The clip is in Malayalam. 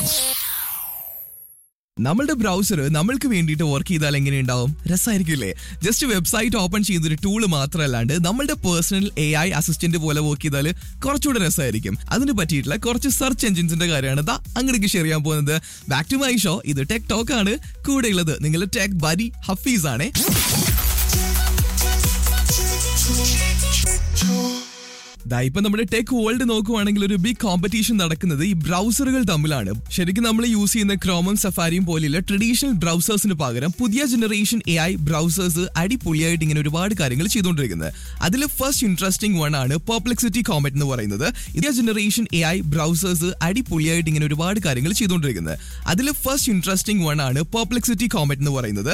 നമ്മളുടെ ബ്രൗസർ നമ്മൾക്ക് വേണ്ടിയിട്ട് വർക്ക് ചെയ്താൽ എങ്ങനെയുണ്ടാവും രസമായിരിക്കില്ലേ ജസ്റ്റ് വെബ്സൈറ്റ് ഓപ്പൺ ചെയ്തൊരു ടൂൾ മാത്രമല്ലാണ്ട് നമ്മളുടെ പേഴ്സണൽ എ ഐ അസിസ്റ്റന്റ് പോലെ വർക്ക് ചെയ്താൽ കുറച്ചുകൂടെ രസമായിരിക്കും അതിന് പറ്റിയിട്ടുള്ള കുറച്ച് സെർച്ച് എഞ്ചിൻസിന്റെ കാര്യമാണ് ദാ അങ്ങോട്ടേക്ക് ഷെയർ ചെയ്യാൻ പോകുന്നത് ബാക്ക് ടു മൈ ഷോ ഇത് ടെക് ടോക്ക് ആണ് കൂടെയുള്ളത് നിങ്ങളുടെ ടെക് ബരി ഹഫീസ് ആണ് ദാ ഇപ്പൊ നമ്മുടെ ടെക് വേൾഡ് നോക്കുവാണെങ്കിൽ ഒരു ബിഗ് കോമ്പറ്റീഷൻ നടക്കുന്നത് ഈ ബ്രൗസറുകൾ തമ്മിലാണ് ശരിക്കും നമ്മൾ യൂസ് ചെയ്യുന്ന ക്രോമും സഫാരിയും പോലെയുള്ള ട്രഡീഷണൽ ബ്രൗസേഴ്സിന് പകരം പുതിയ ജനറേഷൻ എ ഐ ബ്രൗസേഴ്സ് അടിപൊളിയായിട്ട് ഇങ്ങനെ ഒരുപാട് കാര്യങ്ങൾ ചെയ്തുകൊണ്ടിരിക്കുന്നത് അതിൽ ഫസ്റ്റ് ഇൻട്രസ്റ്റിംഗ് വൺ ആണ് പെർപ്ലെക്സിറ്റി കോമറ്റ് എന്ന് പറയുന്നത് പുതിയ ജനറേഷൻ എ ഐ ബ്രൗസേഴ്സ് അടിപൊളിയായിട്ട് ഇങ്ങനെ ഒരുപാട് കാര്യങ്ങൾ ചെയ്തുകൊണ്ടിരിക്കുന്നത് അതിൽ ഫസ്റ്റ് ഇൻട്രസ്റ്റിംഗ് വൺ ആണ് പെർപ്ലെക്സിറ്റി കോമറ്റ് എന്ന് പറയുന്നത്